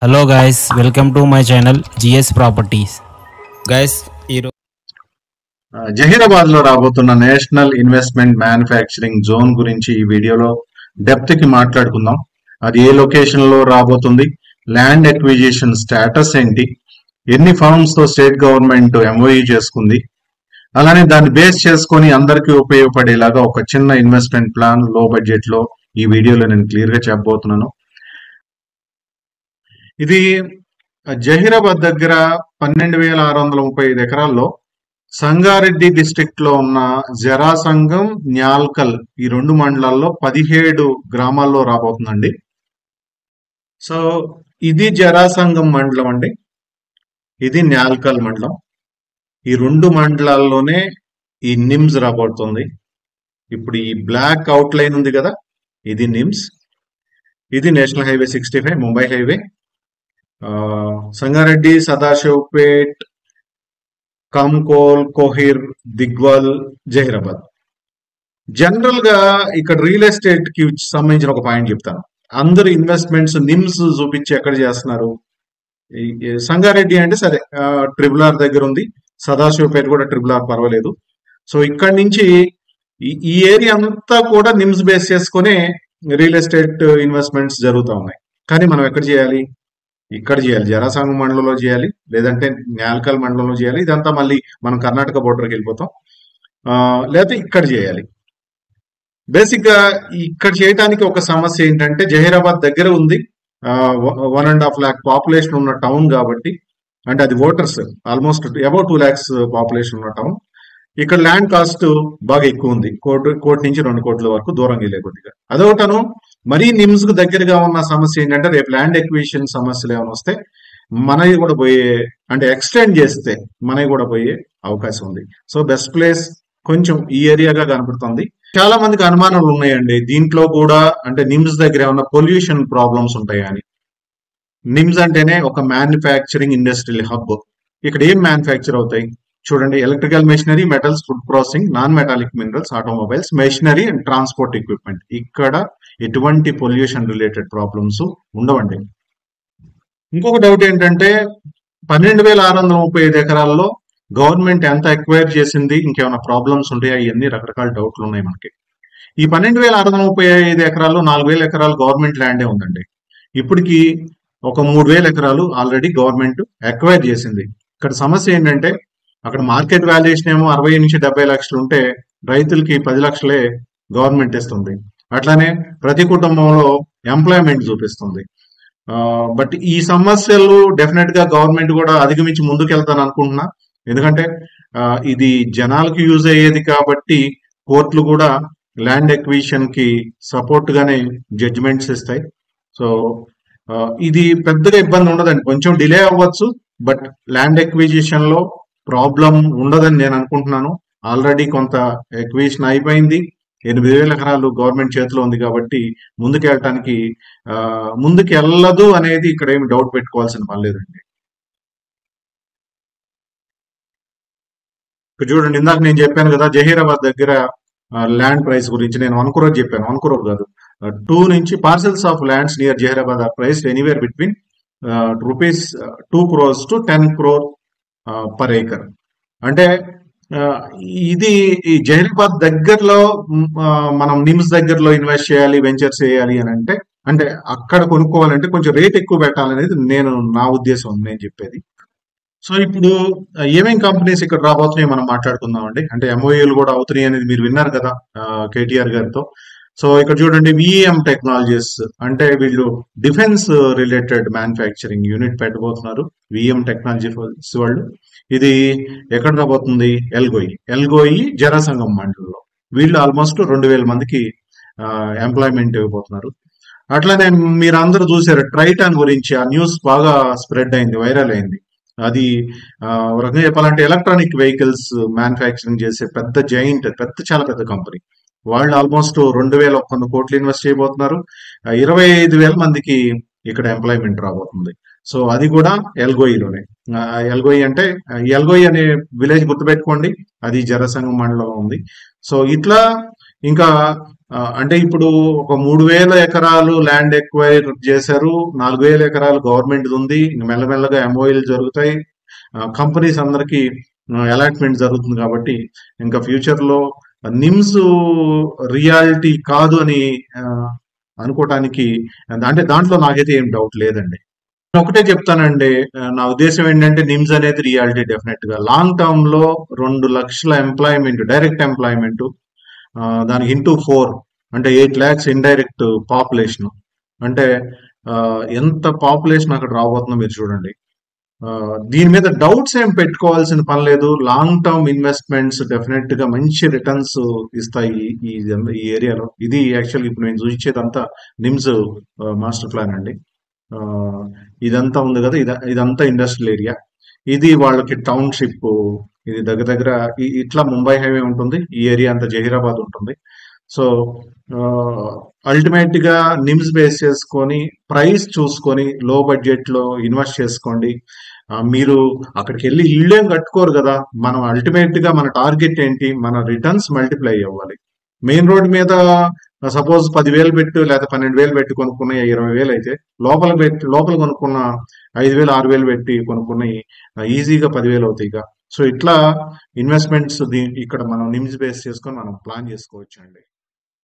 hello guys welcome to my channel GS properties guys ఈరోజు జహీరాబాద్ లో రాబోతున్న నేషనల్ ఇన్వెస్ట్మెంట్ మ్యానుఫ్యాక్చరింగ్ జోన్ గురించి ఈ వీడియోలో డెప్త్ కి మాట్లాడుకుందాం అది ఏ లొకేషన్ లో రాబోతుంది ల్యాండ్ ఎక్విజిషన్ స్టేటస్ ఏంటి ఎన్ని ఫార్మ్స్ తో స్టేట్ గవర్నమెంట్ ఎంఓఈ చేసుకుంది అలానే దాన్ని బేస్ చేసుకొని అందరికీ ఉపయోగపడేలాగా ఒక చిన్న ఇన్వెస్ట్మెంట్ ప్లాన్ లో బడ్జెట్ లో ఈ వీడియోలో నేను క్లియర్ గా చెప్పబోతున్నాను ఇది జహీరాబాద్ దగ్గర పన్నెండు వేల ఆరు వందల ముప్పై ఐదు ఎకరాల్లో సంగారెడ్డి డిస్ట్రిక్ట్ లో ఉన్న జరాసంగం న్యాల్కల్ ఈ రెండు మండలాల్లో పదిహేడు గ్రామాల్లో రాబోతుందండి సో ఇది జరాసంగం మండలం అండి ఇది న్యాల్కల్ మండలం ఈ రెండు మండలాల్లోనే ఈ నిమ్స్ రాబోతుంది ఇప్పుడు ఈ బ్లాక్ అవుట్ లైన్ ఉంది కదా ఇది నిమ్స్ ఇది national highway sixty five Mumbai highway ఆ, సంగారెడ్డి సదాశివపేట్ కామ్కోల్ కోహిర్ దిగ్వాల్ జహీరాబాద్ జనరల్ గా ఇక్కడ రియల్ ఎస్టేట్ కి సంబంధించిన ఒక పాయింట్ చెప్తాను అందరు ఇన్వెస్ట్మెంట్స్ నిమ్స్ చూపించి ఎక్కడ చేస్తున్నారు ఈ- ఈ సంగారెడ్డి అంటే సరే ట్రిపుల్ ఆర్ దగ్గర ఉంది సదాశివపేట కూడా ట్రిపుల్ ఆర్ పర్వాలేదు సో ఇక్కడ నుంచి ఈ- ఈ ఏరియా అంతా కూడా నిమ్స్ బేస్ చేసుకునే రియల్ ఎస్టేట్ ఇన్వెస్ట్మెంట్స్ జరుగుతూ ఉన్నాయి కానీ మనం ఎక్కడ చేయాలి ఇక్కడ చేయాలి జరాసంగం మండలంలో చేయాలి లేదంటే న్యాల్కల్ మండలంలో చేయాలి ఇదంతా మళ్ళీ మనం కర్ణాటక బోర్డర్కి వెళ్ళిపోతాం ఆ, లేకపోతే ఇక్కడ చేయాలి బేసిక్ గా ఇక్కడ చేయడానికి ఒక సమస్య ఏంటంటే జహీరాబాద్ దగ్గర ఉంది one and half lakh population ఉన్న టౌన్ కాబట్టి అంటే అది voters almost about two lakhs population ఉన్న టౌన్ ఇక్కడ ల్యాండ్ కాస్ట్ బాగా ఎక్కువ ఉంది కోటి కోటి నుంచి రెండు కోట్ల వరకు దూరం వెళ్ళే కొద్దిగా అదొకటను మరీ నిమ్స్ కు దగ్గరగా ఉన్న సమస్య ఏంటంటే రేపు ల్యాండ్ ఎక్విజిషన్ సమస్యలు ఏమైనా వస్తే మనవి కూడా పోయే అంటే ఎక్స్టెండ్ చేస్తే మనవి కూడా పోయే అవకాశం ఉంది సో బెస్ట్ ప్లేస్ కొంచెం ఈ ఏరియాగా కనపడుతుంది చాలా మందికి అనుమానాలు ఉన్నాయండి దీంట్లో కూడా అంటే నిమ్స్ దగ్గర ఏమైనా పొల్యూషన్ ప్రాబ్లమ్స్ ఉంటాయా అని నిమ్స్ అంటేనే ఒక మ్యానుఫ్యాక్చరింగ్ ఇండస్ట్రియల్ హబ్ ఇక్కడ ఏం మ్యానుఫ్యాక్చర్ అవుతాయి చూడండి electrical machinery metals food processing non metallic minerals automobiles machinery and transport equipment ఇక్కడ ఎటువంటి పొల్యూషన్ రిలేటెడ్ ప్రాబ్లమ్స్ ఉండవండి ఇంకొక డౌట్ ఏంటంటే పన్నెండు వేల ఆరు వందల ముప్పై ఐదు ఎకరాల్లో గవర్నమెంట్ ఎంత ఎక్వైర్ చేసింది ఇంకేమైనా ప్రాబ్లమ్స్ ఉంటాయా ఇవన్నీ రకరకాల డౌట్లు ఉన్నాయి మనకి ఈ పన్నెండు వేల ఆరు వందల ముప్పై ఐదు ఎకరాల్లో నాలుగు వేల ఎకరాలు గవర్నమెంట్ ల్యాండే ఉందండి ఇప్పటికి ఒక మూడు వేల ఎకరాలు ఆల్రెడీ గవర్నమెంట్ ఎక్వైర్ చేసింది ఇక్కడ సమస్య ఏంటంటే అక్కడ మార్కెట్ వాల్యుయేషన్ ఏమో అరవై నుంచి డెబ్బై లక్షలు ఉంటే రైతులకి పది లక్షలే గవర్నమెంట్ ఇస్తుంది అట్లానే ప్రతి కుటుంబంలో ఎంప్లాయ్మెంట్ చూపిస్తుంది బట్ ఈ సమస్యలు డెఫినెట్ గా గవర్నమెంట్ కూడా అధిగమించి ముందుకు వెళ్తాను అనుకుంటున్నా ఎందుకంటే ఆ, ఇది జనాలకు యూజ్ అయ్యేది కాబట్టి కోర్టులు కూడా ల్యాండ్ ఎక్విజిషన్ కి సపోర్ట్ గానే జడ్జిమెంట్స్ ఇస్తాయి సో ఆ, ఇది పెద్దగా ఇబ్బంది ఉండదండి కొంచెం డిలే అవ్వచ్చు బట్ ల్యాండ్ ఎక్విజిషన్ లో ప్రాబ్లం ఉండదని నేను అనుకుంటున్నాను ఆల్రెడీ కొంత ఎక్విజిషన్ అయిపోయింది ఎనిమిది వేల ఎకరాలు గవర్నమెంట్ చేతిలో ఉంది కాబట్టి ముందుకు వెళ్ళటానికి ఆ, ముందుకు వెళ్ళదు అనేది ఇక్కడ ఏమి డౌట్ పెట్టుకోవాల్సిన పని లేదండి ఇక్కడ చూడండి ఇందాక నేను చెప్పాను కదా జహీరాబాద్ దగ్గర ల్యాండ్ ప్రైస్ గురించి నేను వన్ క్రోర్ చెప్పాను వన్ క్రోర్ కాదు టూ నుంచి parcels of lands near Zaheerabad are price anywhere between rupees two crores to ten crore per acre అంటే ఆ, ఇది ఈ జహీరాబాద్ దగ్గరలో మ్, ఆ, మనం నిమ్స్ దగ్గరలో ఇన్వెస్ట్ చేయాలి వెంచర్స్ చేయాలి అని అంటే అంటే అక్కడ కొనుక్కోవాలంటే కొంచెం రేట్ ఎక్కువ పెట్టాలనేది నేను నా ఉద్దేశం నేను చెప్పేది సో ఇప్పుడు ఆ, ఏమేం కంపెనీస్ ఇక్కడ రాబోతున్నాయి మనం మాట్లాడుకుందాం అండి అంటే ఎంఓఏలు కూడా అవుతున్నాయి అనేది మీరు విన్నారు కదా కేటీఆర్ గారితో సో ఇక్కడ చూడండి విఎం టెక్నాలజీస్ అంటే వీళ్ళు డిఫెన్స్ రిలేటెడ్ మ్యానుఫ్యాక్చరింగ్ యూనిట్ పెట్టబోతున్నారు విఎం టెక్నాలజీస్ వాళ్ళు ఇది ఎక్కడ రాబోతుంది ఎల్గోయి ఎల్గోయి జనసంఘం మండలిలో వీళ్ళు ఆల్మోస్ట్ రెండు వేల మందికి ఎంప్లాయ్మెంట్ ఇవ్వబోతున్నారు అట్లానే మీరు అందరూ చూసారు ట్రైటాన్ గురించి ఆ న్యూస్ బాగా స్ప్రెడ్ అయింది వైరల్ అయింది అది ఆ, ఒక రకంగా చెప్పాలంటే ఎలక్ట్రానిక్ వెహికల్స్ మ్యానుఫ్యాక్చరింగ్ చేసే పెద్ద జైంట్ పెద్ద చాలా పెద్ద కంపెనీ వాళ్ళు ఆల్మోస్ట్ రెండు వేల ఒక్క వంద కోట్లు ఇన్వెస్ట్ చేయబోతున్నారు ఆ, ఇరవై ఐదు వేల మందికి ఇక్కడ ఎంప్లాయ్మెంట్ రాబోతుంది సో అది కూడా ఎల్గోయిలోనే ఆ, ఎల్గోయి అంటే ఆ, ఎల్గోయి అనే విలేజ్ గుర్తుపెట్టుకోండి అది జనసంఘం మండలంలో ఉంది సో ఇట్లా ఇంకా ఆ, అంటే ఇప్పుడు ఒక మూడు వేల ఎకరాలు ల్యాండ్ ఎక్వైర్ చేశారు నాలుగు వేల ఎకరాలు గవర్నమెంట్ ఉంది ఇంకా మెల్లమెల్లగా ఎంఓఎల్ జరుగుతాయి కంపెనీస్ అందరికి అలాట్మెంట్ జరుగుతుంది కాబట్టి ఇంకా ఫ్యూచర్ లో నిమ్స్ రియాలిటీ కాదు అని ఆ, అనుకోవటానికి అంటే దాంట్లో నాకైతే ఏం డౌట్ లేదండి నేను ఒకటే చెప్తానండి ఆ, నా ఉద్దేశం ఏంటంటే నిమ్స్ అనేది రియాలిటీ డెఫినెట్ గా లాంగ్ టర్మ్ లో రెండు లక్షల ఎంప్లాయ్మెంట్ డైరెక్ట్ ఎంప్లాయ్మెంట్ దానికి ఇంటూ ఫోర్ అంటే ఎయిట్ ల్యాక్స్ ఇండైరెక్ట్ పాపులేషన్ అంటే ఆ, ఎంత పాపులేషన్ అక్కడ రాబోతుందో మీరు చూడండి ఆ, దీని మీద డౌట్స్ ఏం పెట్టుకోవాల్సిన పని లేదు లాంగ్ టర్మ్ ఇన్వెస్ట్మెంట్స్ డెఫినెట్ గా మంచి రిటర్న్స్ ఇస్తాయి ఈ- ఈ ఈ ఏరియాలో ఇది యాక్చువల్ ఇప్పుడు నేను చూపించేదంతా నిమ్స్ మాస్టర్ ప్లాన్ అండి ఆ, ఇదంతా ఉంది కదా ఇద- ఇదంతా ఇండస్ట్రియల్ ఏరియా ఇది వాళ్ళకి టౌన్షిప్ ఇది దగ్గర దగ్గర ఇ- ఇట్లా ముంబై హైవే ఉంటుంది ఈ ఏరియా అంతా జహీరాబాద్ ఉంటుంది సో అల్టిమేట్ గా నిమ్స్ బేస్ చేసుకొని ప్రైస్ చూసుకొని లో బడ్జెట్ లో ఇన్వెస్ట్ చేసుకోండి ఆ, మీరు అక్కడికి వెళ్ళి ఇల్లేం కట్టుకోరు కదా మనం అల్టిమేట్ గా మన టార్గెట్ ఏంటి మన రిటర్న్స్ మల్టిప్లై అవ్వాలి మెయిన్ రోడ్ మీద సపోజ్ పదివేలు పెట్టి లేదా పన్నెండు వేలు పెట్టి కొనుక్కున్న ఇరవై వేలు అయితే లోపల పెట్టి లోపల కొనుక్కున్న ఐదు వేలు ఆరు వేలు పెట్టి కొనుక్కున్న ఈజీగా పదివేలు అవుతాయి ఇక సో ఇట్లా ఇన్వెస్ట్మెంట్స్ ఇక్కడ మనం నిమ్స్ బేస్ చేసుకొని మనం ప్లాన్ చేసుకోవచ్చు అండి